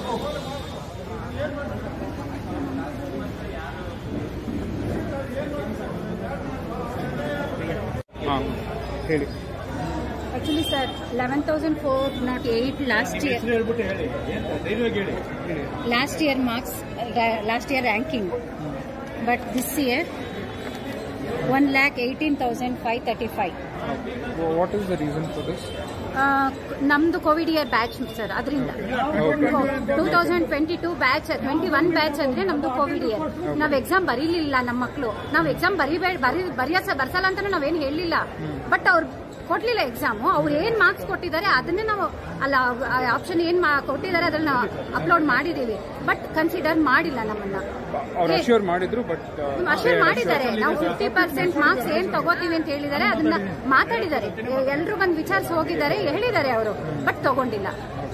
ಹಾಂ ಹೇಳಿ actually sir eleven thousand four not eight last year ಹೇಳ್ಬಿಟ್ಟು ಹೇಳಿ ಧೈರ್ಯವಾಗಿ ಹೇಳಿ ಹೇಳಿ last year marks last year ranking but this year one lakh eighteen thousand five thirty five what is the reason for this ನಮ್ದು COVID year batch sir ಅದರಿಂದ two thousand twenty two batch twenty one batch ಅಂದ್ರೆ ನಮ್ದು COVID year ನಾವ್ exam ಬರೀಲಿಲ್ಲ ನಮ್ಮ ಮಕ್ಕಳು ನಾವ್ exam ಬರಿಬೇಡ ಬರಿ ಬರೆಯ ಬರ್ಸಲ್ಲ ಅಂತ ನಾವೇನು ಹೇಳಿಲ್ಲ ಬಟ್ ಅವ್ರು ಕೊಡ್ಲಿಲ್ಲ ಎಕ್ಸಾಮು ಅವ್ರು ಏನ್ ಮಾರ್ಕ್ಸ್ ಕೊಟ್ಟಿದ್ದಾರೆ ಅದನ್ನೇ ನಾವು ಅಲ್ಲ ಆಪ್ಷನ್ ಏನ್ ಮಾ- ಕೊಟ್ಟಿದ್ದಾರೆ ಅದನ್ನ ಅಪ್ಲೋಡ್ ಮಾಡಿದೀವಿ ಬಟ್ ಕನ್ಸಿಡರ್ ಮಾಡಿಲ್ಲ ನಮ್ಮನ್ನ ಅವ್ರು ಅಶ್ಯೂರ್ ಮಾಡಿದ್ರು ಬಟ್ ಅಷ್ಟೇ ಮಾಡಿದ್ದಾರೆ ನಾವು ಫಿಫ್ಟಿ ಪರ್ಸೆಂಟ್ ಮಾರ್ಕ್ಸ್ ಏನ್ ತಗೋತೀವಿ ಅಂತ ಹೇಳಿದ್ದಾರೆ ಅದನ್ನ ಮಾತಾಡಿದ್ದಾರೆ ಎಲ್ಲರೂ ಬಂದು ವಿಚಾರಿಸಿ ಹೋಗಿದ್ದಾರೆ ಹೇಳಿದ್ದಾರೆ ಅವರು ಬಟ್ ತಗೊಂಡಿಲ್ಲ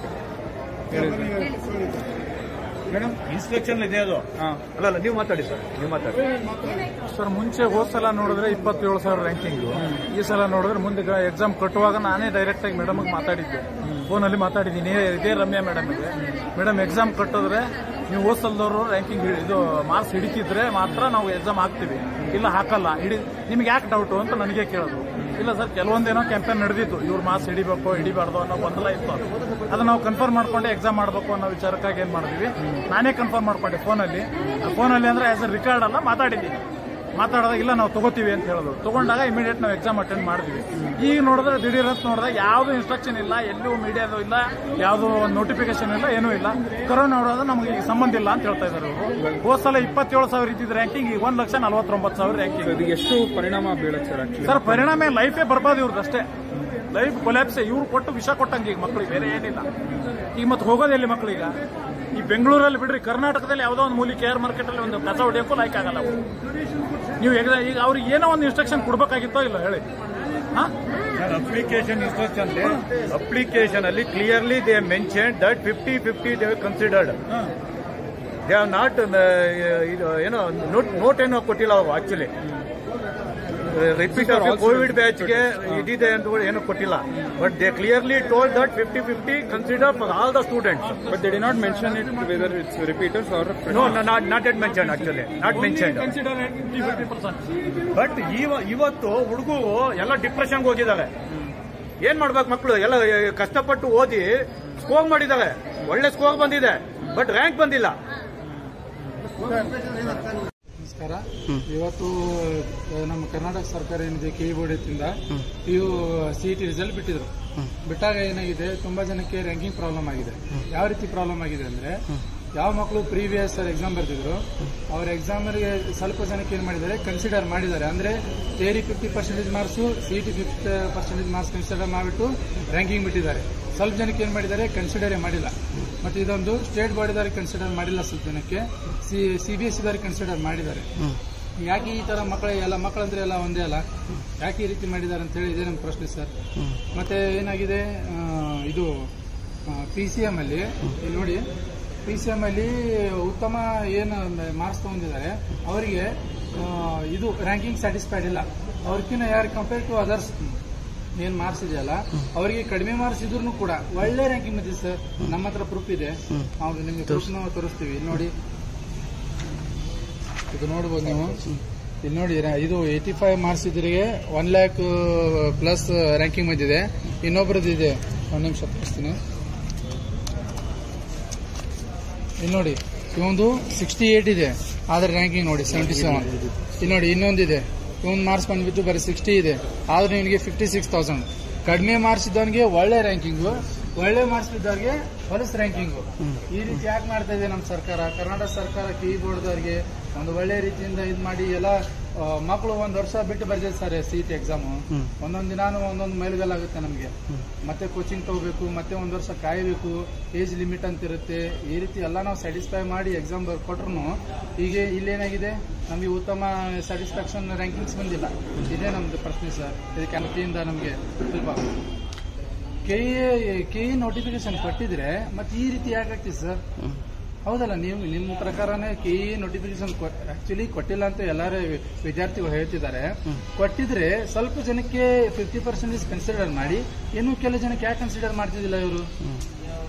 ಮೇಡಮ್ ಇನ್ಸ್ಪೆಕ್ಷನ್ ಇದೆ ಅದು ಹಾಂ ಅಲ್ಲ ಅಲ್ಲ ನೀವು ಮಾತಾಡಿ ಸರ್ ನೀವು ಮಾತಾಡಿ ಸರ್ ಮುಂಚೆ ಹೋದ್ ಸಲ ನೋಡಿದ್ರೆ ಇಪ್ಪತ್ತೇಳು ಸಾವಿರ ರ್ಯಾಂಕಿಂಗ್ ಈ ಸಲ ನೋಡಿದ್ರೆ ಮುಂದೆ ಎಕ್ಸಾಮ್ ಕಟ್ಟುವಾಗ ನಾನೇ ಡೈರೆಕ್ಟ್ ಆಗಿ ಮೇಡಮ್ ಮಾತಾಡಿದ್ದೆ ಫೋನಲ್ಲಿ ಮಾತಾಡಿದ್ದೀನಿ ಇದೇ ರಮ್ಯಾ ಮೇಡಮ್ ಇದೆ ಮೇಡಮ್ ಎಕ್ಸಾಮ್ ಕಟ್ಟಿದ್ರೆ ನೀವು ಹೋದ್ ಸಲದವರು ರ್ಯಾಂಕಿಂಗ್ ಇದು ಮಾರ್ಕ್ಸ್ ಹಿಡಿತಿದ್ರೆ ಮಾತ್ರ ನಾವು ಎಕ್ಸಾಮ್ ಹಾಕ್ತೀವಿ ಇಲ್ಲ ಹಾಕಲ್ಲ ಹಿಡಿ ನಿಮ್ಗೆ ಯಾಕೆ ಡೌಟು ಅಂತ ನನಗೆ ಕೇಳೋದು ಇಲ್ಲ ಸರ್ ಕೆಲವೊಂದೇನೋ ಕ್ಯಾಂಪೇನ್ ನಡೆದಿತ್ತು ಇವ್ರು ಮಾರ್ಕ್ಸ್ ಹಿಡಿಬೇಕು ಹಿಡಿಬಾರ್ದು ಅನ್ನೋ ಗೊಂದಲ ಇತ್ತು ಅದನ್ನ ನಾವು ಕನ್ಫರ್ಮ್ ಮಾಡ್ಕೊಂಡು ಎಕ್ಸಾಮ್ ಮಾಡಬೇಕು ಅನ್ನೋ ವಿಚಾರಕ್ಕಾಗಿ ಏನ್ ಮಾಡಿದ್ವಿ ನಾನೇ ಕನ್ಫರ್ಮ್ ಮಾಡ್ಕೊಂಡೆ ಫೋನಲ್ಲಿ ಫೋನಲ್ಲಿ ಅಂದ್ರೆ ಆಸ್ ಅ ರಿಕಾರ್ಡ್ ಅಲ್ಲ ಮಾತಾಡಿದ್ದೀನಿ ಮಾತಾಡಿದಾಗ ಇಲ್ಲ ನಾವು ತಗೋತೀವಿ ಅಂತ ಹೇಳಿದ್ರು ತಗೊಂಡಾಗ ಇಮಿಡಿಯೇಟ್ ನಾವು ಎಕ್ಸಾಮ್ ಅಟೆಂಡ್ ಮಾಡಿದ್ವಿ ಈಗ ನೋಡಿದ್ರೆ ದಿಢೀರ್ ಅಂತ ನೋಡಿದಾಗ ಯಾವ್ದು ಇನ್ಸ್ಟ್ರಕ್ಷನ್ ಇಲ್ಲ ಎಲ್ಲೂ ಮೀಡಿಯಾದು ಇಲ್ಲ ಯಾವ್ದು ಒಂದು ನೋಟಿಫಿಕೇಶನ್ ಇಲ್ಲ ಏನೂ ಇಲ್ಲ ಕರೋನಾ ನೋಡೋದು ನಮಗೆ ಈಗ ಸಂಬಂಧ ಇಲ್ಲ ಅಂತ ಹೇಳ್ತಾ ಇದ್ದಾರೆ ಅವರು ಹೋದ್ ಸಲ ಇಪ್ಪತ್ತೇಳು ಸಾವಿರ ಇದ್ದಿದ್ದು ರ್ಯಾಂಕಿಂಗ್ ಈಗ ಒಂದ್ ಲಕ್ಷ ನಲವತ್ತೊಂಬತ್ತು ಸಾವಿರ ರ್ಯಾಂಕಿಂಗ್ ಇದು ಎಷ್ಟು ಪರಿಣಾಮ ಬೀಳುತ್ತೆ ಸರ್ ಆಕ್ಚುಲಿ ಸರ್ ಪರಿಣಾಮ ಲೈಫೇ ಬರ್ಬಾರ್ದು ಇವ್ರದ್ದು ಅಷ್ಟೇ ಲೈಫ್ ಕೊಲ್ಯಾಪ್ಸೆ ಇವ್ರು ಕೊಟ್ಟು ವಿಷ ಕೊಟ್ಟಂಗೆ ಈಗ ಮಕ್ಕಳಿಗೆ ಬೇರೆ ಏನಿಲ್ಲ ಈಗ ಮತ್ತೆ ಹೋಗೋದು ಎಲ್ಲಿ ಮಕ್ಕಳೀಗ ಈ ಬೆಂಗಳೂರಲ್ಲಿ ಬಿಡ್ರಿ ಕರ್ನಾಟಕದಲ್ಲಿ ಯಾವುದೋ ಒಂದು ಮೂಲಿ ಕೇರ್ ಮಾರ್ಕೆಟ್ ಅಲ್ಲಿ ಒಂದು ಕಸ ಹೊಡೆಯೋಕ್ಕೂ ಲೈಕ್ ಆಗಲ್ಲ ಅವ್ರು. ನೀವು ಎಗ್ದ- ಈಗ ಅವ್ರಿಗೆ ಏನೋ ಒಂದು ಇನ್ಸ್ಟ್ರಕ್ಷನ್ ಕೊಡ್ಬೇಕಾಗಿತ್ತೋ ಇಲ್ಲ ಹೇಳಿ ಹಾ ಅಪ್ಲಿಕೇಶನ್ ಇನ್ಸ್ಟ್ರಕ್ಷನ್ ಅಪ್ಲಿಕೇಶನ್ ಅಲ್ಲಿ clearly they mention that fifty fifty they considered they are not ಇದು ಏನೋ ನೋಟ್ ನೋಟ್ ಏನೋ ಕೊಟ್ಟಿಲ್ಲ ಅವು ಆಕ್ಚುಲಿ ರಿಪೀಟ್ ಕೋವಿಡ್ ಬ್ಯಾಚ್ಗೆ ಇದಿದೆ ಅಂತ ಕೂಡ ಏನೂ ಕೊಟ್ಟಿಲ್ಲ but they clearly told that fifty fifty consider for all the students but they did not mention it whether it's repeaters are no not it mention actually not mention consider fifty percent but ಇವ ಇವತ್ತು ಹುಡುಗರು ಎಲ್ಲ ಡಿಪ್ರೆಷನ್ಗೆ ಹೋಗಿದ್ದಾರೆ ಏನ್ ಮಾಡ್ಬೇಕು ಮಕ್ಕಳು ಎಲ್ಲ ಕಷ್ಟಪಟ್ಟು ಓದಿ ಸ್ಕೋರ್ ಮಾಡಿದ್ದಾರೆ ಒಳ್ಳೆ ಸ್ಕೋರ್ ಬಂದಿದೆ ಬಟ್ ರ್ಯಾಂಕ್ ಬಂದಿಲ್ಲ ನಮಸ್ಕಾರ ಇವತ್ತು ಆ, ನಮ್ಮ ಕರ್ನಾಟಕ ಸರ್ಕಾರ ಏನಿದೆ ಕೆ ಬೋರ್ಡ್ ಎತ್ತಿಂದ ಇವು ಸಿ ಟಿ ರಿಸಲ್ಟ್ ಬಿಟ್ಟಿದ್ರು ಬಿಟ್ಟಾಗ ಏನಾಗಿದೆ ತುಂಬಾ ಜನಕ್ಕೆ ರ್ಯಾಂಕಿಂಗ್ ಪ್ರಾಬ್ಲಮ್ ಆಗಿದೆ ಯಾವ ರೀತಿ ಪ್ರಾಬ್ಲಮ್ ಆಗಿದೆ ಅಂದ್ರೆ ಯಾವ ಮಕ್ಕಳು ಪ್ರೀವಿಯಸ್ ಎಕ್ಸಾಮ್ ಬರ್ತಿದ್ರು ಅವ್ರ ಎಕ್ಸಾಮ್ಗೆ ಸ್ವಲ್ಪ ಜನಕ್ಕೆ ಏನ್ ಮಾಡಿದ್ದಾರೆ ಕನ್ಸಿಡರ್ ಮಾಡಿದ್ದಾರೆ ಅಂದ್ರೆ theory fifty percentage marks C T fifty percentage marks consider ಮಾಡಿಬಿಟ್ಟು ರ್ಯಾಂಕಿಂಗ್ ಬಿಟ್ಟಿದ್ದಾರೆ ಸ್ವಲ್ಪ ಜನಕ್ಕೆ ಏನ್ ಮಾಡಿದ್ದಾರೆ ಕನ್ಸಿಡರೇ ಮಾಡಿಲ್ಲ ಮತ್ತೆ ಇದೊಂದು ಸ್ಟೇಟ್ ಬೋರ್ಡ್ ಕನ್ಸಿಡರ್ ಮಾಡಿಲ್ಲ ಸ್ವಲ್ಪ ಜನಕ್ಕೆ C C B S C consider ಮಾಡಿದ್ದಾರೆ ಯಾಕೆ ಈ ತರ ಮಕ್ಕಳ ಎಲ್ಲ ಮಕ್ಕಳಂದ್ರೆ ಎಲ್ಲ ಒಂದೇ ಅಲ್ಲ ಯಾಕೆ ಈ ರೀತಿ ಮಾಡಿದ್ದಾರೆ ಅಂತ ಹೇಳಿ ಇದೇ ನಮ್ಮ ಪ್ರಶ್ನೆ ಸರ್ ಮತ್ತೆ ಏನಾಗಿದೆ ಆ, ಇದು ಪಿ ಸಿ ಎಂ ಅಲ್ಲಿ ಇಲ್ಲಿ ನೋಡಿ ಪಿ ಸಿ ಎಂ ಅಲ್ಲಿ ಉತ್ತಮ ಏನು ಮಾರ್ಕ್ಸ್ ತಗೊಂಡಿದ್ದಾರೆ ಅವರಿಗೆ ಇದು ರ್ಯಾಂಕಿಂಗ್ ಸ್ಯಾಟಿಸ್ಫೈಡ್ ಇಲ್ಲ ಅವ್ರಕ್ಕಿಂತ ಯಾರು ಕಂಪೇರ್ ಟು ಅದರ್ಸ್ ಏನ್ ಮಾರ್ಕ್ಸ್ ಇದೆಯಲ್ಲ ಅವರಿಗೆ ಕಡಿಮೆ ಮಾರ್ಕ್ಸ್ ಇದ್ರು ಕೂಡ ಒಳ್ಳೆ ರ್ಯಾಂಕಿಂಗ್ ಬಂದಿದೆ ಸರ್ ನಮ್ಮ ಹತ್ರ ಪ್ರೂಫ್ ಇದೆ ನಾವು ನಿಮ್ಗೆ ಪ್ರೂಫ್ ನಾವು ತೋರಿಸ್ತೀವಿ ಇಲ್ಲಿ ನೋಡಿ ಇದು ನೋಡ್ಬೋದು ನೀವು ಇಲ್ಲಿ ನೋಡಿ ರ- ಇದು ಏಯ್ಟಿ ಫೈವ್ ಮಾರ್ಕ್ಸ್ ಇದ್ರಿಗೆ ಒನ್ ಲ್ಯಾಕ್ ಪ್ಲಸ್ ರ್ಯಾಂಕಿಂಗ್ ಬಂದಿದೆ ಇನ್ನೊಬ್ರದ್ದು ಇದೆ ಒಂದು ನಿಮಿಷ ತೋರಿಸ್ತೀನಿ ಇಲ್ಲಿ ನೋಡಿ ಇವೊಂದು ಸಿಕ್ಸ್ಟಿ ಏಟ್ ಇದೆ ಆದ್ರೆ ರ್ಯಾಂಕಿಂಗ್ ನೋಡಿ ಸೆವೆಂಟಿ ಸೆವೆನ್ ಇಲ್ಲಿ ನೋಡಿ ಇನ್ನೊಂದಿದೆ ಇವನ್ ಮಾರ್ಕ್ಸ್ ಬಂದ್ಬಿಟ್ಟು ಬರೀ ಸಿಕ್ಸ್ಟಿ ಇದೆ ಆದ್ರೆ ಇವನಿಗೆ ಫಿಫ್ಟಿ ಸಿಕ್ಸ್ ತೌಸಂಡ್ ಕಡಿಮೆ ಮಾರ್ಕ್ಸ್ ಇದ್ದವನಿಗೆ ಒಳ್ಳೆ ರ್ಯಾಂಕಿಂಗು ಒಳ್ಳೆ ಮಾರ್ಕ್ಸ್ ಇದ್ದವ್ರಿಗೆ ಹೊಲಸ್ ರ್ಯಾಂಕಿಂಗು ಈ ರೀತಿ ಯಾಕೆ ಮಾಡ್ತಾ ಇದೆ ನಮ್ಮ ಸರ್ಕಾರ ಕರ್ನಾಟಕ ಸರ್ಕಾರ ಕೀ ಬೋರ್ಡ್ದವ್ರಿಗೆ ಒಂದು ಒಳ್ಳೆ ರೀತಿಯಿಂದ ಇದು ಮಾಡಿ ಎಲ್ಲ ಆ, ಮಕ್ಕಳು ಒಂದ್ ವರ್ಷ ಬಿಟ್ಟು ಬರ್ದಿದೆ ಸರ್ ಸಿ ಟಿ ಎಕ್ಸಾಮು ಒಂದೊಂದು ದಿನಾನು ಒಂದೊಂದು ಮೈಲುಗಲ್ಲಾಗುತ್ತೆ ನಮಗೆ ಮತ್ತೆ ಕೋಚಿಂಗ್ ತಗೋಬೇಕು ಮತ್ತೆ ಒಂದ್ ವರ್ಷ ಕಾಯಬೇಕು ಏಜ್ ಲಿಮಿಟ್ ಅಂತ ಇರುತ್ತೆ ಈ ರೀತಿ ಎಲ್ಲ ನಾವು ಸ್ಯಾಟಿಸ್ಫೈ ಮಾಡಿ ಎಕ್ಸಾಮ್ ಬರ್ಕೊಟ್ರು ಈಗ ಇಲ್ಲೇನಾಗಿದೆ ನಮಗೆ ಉತ್ತಮ ಸ್ಯಾಟಿಸ್ಫ್ಯಾಕ್ಷನ್ ರ್ಯಾಂಕಿಂಗ್ಸ್ ಬಂದಿಲ್ಲ ಇದೇ ನಮ್ದು ಪ್ರಶ್ನೆ ಸರ್ ಇದಕ್ಕೆ ಅನುಕಿಯಿಂದ ನಮಗೆ ಸ್ವಲ್ಪ ಕೆ ಕೆ ನೋಟಿಫಿಕೇಶನ್ ಕೊಟ್ಟಿದ್ರೆ ಮತ್ತೆ ಈ ರೀತಿ ಯಾಕಾಗ್ತಿದೆ ಸರ್ ಹೌದಲ್ಲ ನೀವು ನಿಮ್ಮ ಪ್ರಕಾರನೇ ಕೆ ಇ ನೋಟಿಫಿಕೇಶನ್ ಆಕ್ಚುಲಿ ಕೊಟ್ಟಿಲ್ಲ ಅಂತ ಎಲ್ಲರೂ ವಿದ್ಯಾರ್ಥಿಗಳು ಹೇಳ್ತಿದ್ದಾರೆ ಕೊಟ್ಟಿದ್ರೆ ಸ್ವಲ್ಪ ಜನಕ್ಕೆ ಫಿಫ್ಟಿ ಪರ್ಸೆಂಟೇಜ್ ಕನ್ಸಿಡರ್ ಮಾಡಿ ಇನ್ನು ಕೆಲವು ಜನಕ್ಕೆ ಯಾಕೆ ಕನ್ಸಿಡರ್ ಮಾಡ್ತಿದ್ದಿಲ್ಲ ಇವರು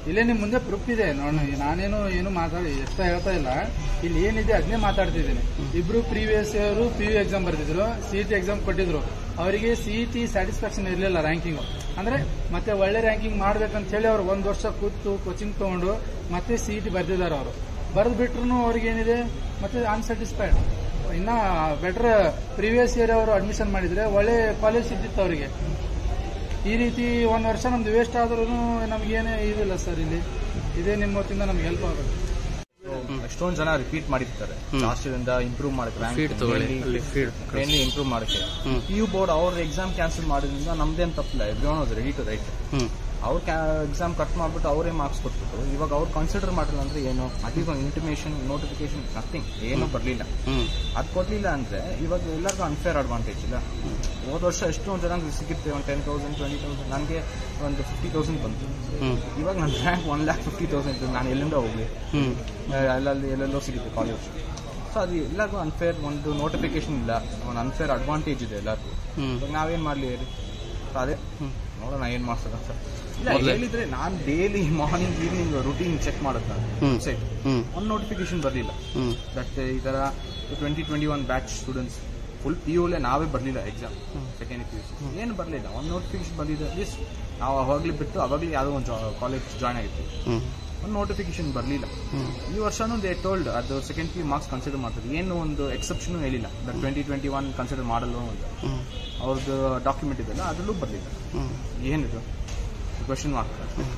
ಇಲ್ಲೇ ನಿಮ್ ಮುಂದೆ ಪ್ರೂಫ್ ಇದೆ ನೋಡಿ ನಾನೇನು ಏನು ಮಾತಾಡಿ ಎಷ್ಟ ಹೇಳ್ತಾ ಇಲ್ಲ ಇಲ್ಲಿ ಏನಿದೆ ಅದನ್ನೇ ಮಾತಾಡ್ತಿದ್ದೀನಿ ಇಬ್ರು previous year P U exam ಬರ್ತಿದ್ರು ಸಿ ಟಿ ಎಕ್ಸಾಮ್ ಕೊಟ್ಟಿದ್ರು ಅವರಿಗೆ ಸಿ ಟಿ ಸ್ಯಾಟಿಸ್ಫ್ಯಾಕ್ಷನ್ ಇರಲಿಲ್ಲ ರ್ಯಾಂಕಿಂಗ್ ಅಂದ್ರೆ ಮತ್ತೆ ಒಳ್ಳೆ ರ್ಯಾಂಕಿಂಗ್ ಮಾಡ್ಬೇಕಂತ ಹೇಳಿ ಅವ್ರು ಒಂದ್ ವರ್ಷ ಕೂತು ಕೋಚಿಂಗ್ ತಗೊಂಡು ಮತ್ತೆ ಸಿ ಟಿ ಬರ್ದಿದ್ದಾರೆ ಅವರು ಬರೆದು ಬಿಟ್ರು ಅವ್ರಿಗೆ ಏನಿದೆ ಮತ್ತೆ ಅನ್ಸ್ಯಾಟಿಸ್ಫೈಡ್ ಇನ್ನ ಬೆಟರ್ ಪ್ರೀವಿಯಸ್ ಇಯರ್ ಅವರು ಅಡ್ಮಿಷನ್ ಮಾಡಿದ್ರೆ ಒಳ್ಳೆ ಕಾಲೇಜ್ ಸಿಗ್ತಿತ್ತು ಅವರಿಗೆ ಈ ರೀತಿ ಒಂದು ವರ್ಷ ನಮ್ದು ವೇಸ್ಟ್ ಆದ್ರೂ ನಮ್ಗೇನೇ ಇದಿಲ್ಲ ಸರ್ ಇಲ್ಲಿ ಇದೇ ನಿಮ್ಮ ಹೊತ್ತಿಂದ ನಮ್ಗೆ ಹೆಲ್ಪ್ ಆಗುತ್ತೆ ಎಷ್ಟೊಂದು ಜನ ರಿಪೀಟ್ ಮಾಡಿರ್ತಾರೆ ಲಾಸ್ಟ್ ಇಂದ ಇಂಪ್ರೂವ್ ಮಾಡಕ್ಕೆ Feed ತಗೊಳ್ಳಿ, ಅಲ್ಲಿ feed ಮೇನ್ಲಿ ಇಂಪ್ರೂವ್ ಮಾಡಕ್ಕೆ ಹ್ಮ್. ಪಿ ಯು ಬೋರ್ಡ್ ಅವ್ರ ಎಕ್ಸಾಮ್ ಕ್ಯಾನ್ಸಲ್ ಮಾಡೋದ್ರಿಂದ ನಮ್ದೇನ್ ತಪ್ಪಿಲ್ಲ every was ready to write hmm ಅವ್ರ ಎಕ್ಸಾಮ್ ಕಟ್ ಮಾಡ್ಬಿಟ್ಟು ಅವರೇ ಮಾರ್ಕ್ಸ್ ಕೊಟ್ಬಿಟ್ಟು ಇವಾಗ ಅವ್ರು ಕನ್ಸಿಡರ್ ಮಾಡಿಲ್ಲ ಅಂದ್ರೆ ಏನು ಅಟ್ಲೀಸ್ಟ್ ಒಂದು ಇಂಟಿಮೇಷನ್ ನೋಟಿಫಿಕೇಶನ್ ನಥಿಂಗ್ ಏನು ಬರಲಿಲ್ಲ ಹ್ಮ್ ಅದು ಕೊಡ್ಲಿಲ್ಲ ಅಂದ್ರೆ ಇವಾಗ ಎಲ್ಲರಿಗೂ ಅನ್ಫೇರ್ ಅಡ್ವಾಂಟೇಜ್ ಇಲ್ಲ ಹೋದ ವರ್ಷ ಎಷ್ಟೊಂದು ಜನ ಸಿಗುತ್ತೆ ಒಂದು ಟೆನ್ ತೌಸಂಡ್ ಟ್ವೆಂಟಿ ತೌಸಂಡ್ ನನಗೆ ಒಂದು ಫಿಫ್ಟಿ ತೌಸಂಡ್ ಬಂತು ಹ್ಮ್ ಇವಾಗ ನನ್ನ rank one lakh fifty thousand ನಾನು ಎಲ್ಲಿಂದ ಹೋಗ್ಲಿ ಹ್ಮ್ ಅಲ್ಲಲ್ಲಿ ಎಲ್ಲೆಲ್ಲೋ ಸಿಗುತ್ತೆ ಕಾಲೇಜ್ ಸೊ ಅದು ಎಲ್ಲರಿಗೂ ಅನ್ಫೇರ್ ಒಂದು ನೋಟಿಫಿಕೇಶನ್ ಇಲ್ಲ ಒಂದು ಅನ್ಫೇರ್ ಅಡ್ವಾಂಟೇಜ್ ಇದೆ ಎಲ್ಲರಿಗೂ ಹ್ಮ್ ಇವಾಗ ನಾವೇನ್ ಮಾಡ್ಲಿ ಹೇಳಿ ಸೊ ಅದೇ ಹ್ಮ್. ನೋಡೋಣ ಏನ್ ಮಾಡ್ಸೋಣ ಸರ್ ಇಲ್ಲ ಮೊದ್ಲೇ- ಹೇಳಿದ್ರೆ ನಾನು daily morning evening routine check ಮಾಡೋದು ನಾನು ಹ್ಮ್. ವೆಬ್ಸೈಟ್ ಹ್ಮ್ ಒಂದು ನೋಟಿಫಿಕೇಶನ್ ಬರಲಿಲ್ಲ ಹ್ಮ್ ದಟ್ ಈ ಥರ twenty twenty one batch students full P ಯುಲೇ ನಾವೇ ಬರಲಿಲ್ಲ ಎಕ್ಸಾಮ್ ಸೆಕೆಂಡ್ ಪಿ ಯು ಏನು ಬರಲಿಲ್ಲ ಒಂದು ನೋಟಿಫಿಕೇಶನ್ ಬಂದಿದೆ ಅಟ್ಲೀಸ್ಟ್ ನಾವು ಅವಾಗಲೇ ಬಿಟ್ಟು ಅವಾಗಲೇ ಯಾವುದೋ ಒಂದು ಕಾಲೇಜ್ ಜಾಯ್ನ್ ಆಗಿರ್ತೀವಿ ಹ್ಮ್ ಒಂದು ನೋಟಿಫಿಕೇಶನ್ ಬರಲಿಲ್ಲ ಹ್ಮ್ ಈ ವರ್ಷನೂ ದೇ ಟೋಲ್ಡ್ ಅದು ಸೆಕೆಂಡ್ ಪಿ ಮಾರ್ಕ್ಸ್ ಕನ್ಸಿಡರ್ ಮಾಡ್ತಾರೆ ಏನು ಒಂದು ಎಕ್ಸೆಪ್ಷನ್ ಹೇಳಿಲ್ಲ that twenty twenty one consider ಮಾಡಲ್ಲ ಅಂತ ಹ್ಮ್ ಅವ್ರದ್ದು ಡಾಕ್ಯುಮೆಂಟ್ ಇದೆಲ್ಲ ಅದರಲ್ಲೂ ಬರಲಿಲ್ಲ ಹ್ಮ್ ಏನಿದು question mark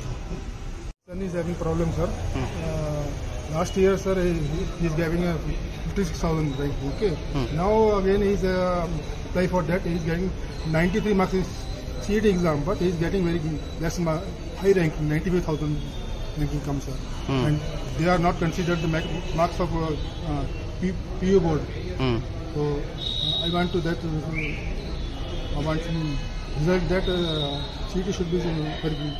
Son is having problem, sir. Uh, last year, sir, he he is having a 56,000 rank. Okay. Hmm. Now again, he's uh, apply for that. He's getting 93 marks in CET exam, but he's getting very less ma- high ranking, 95,000 ranking comes, sir. Hmm. And they are not considered the ma- marks of uh, uh, P- PU board. Hmm So uh, I want to that. Uh, I want some result that uh, CET should be uh, very good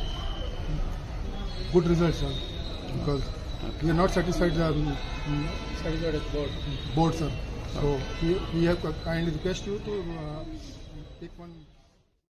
good results, sir, because we are not satisfied the um, um, Satisfied with board. board, sir. So we, we have kindly request you to uh, take one.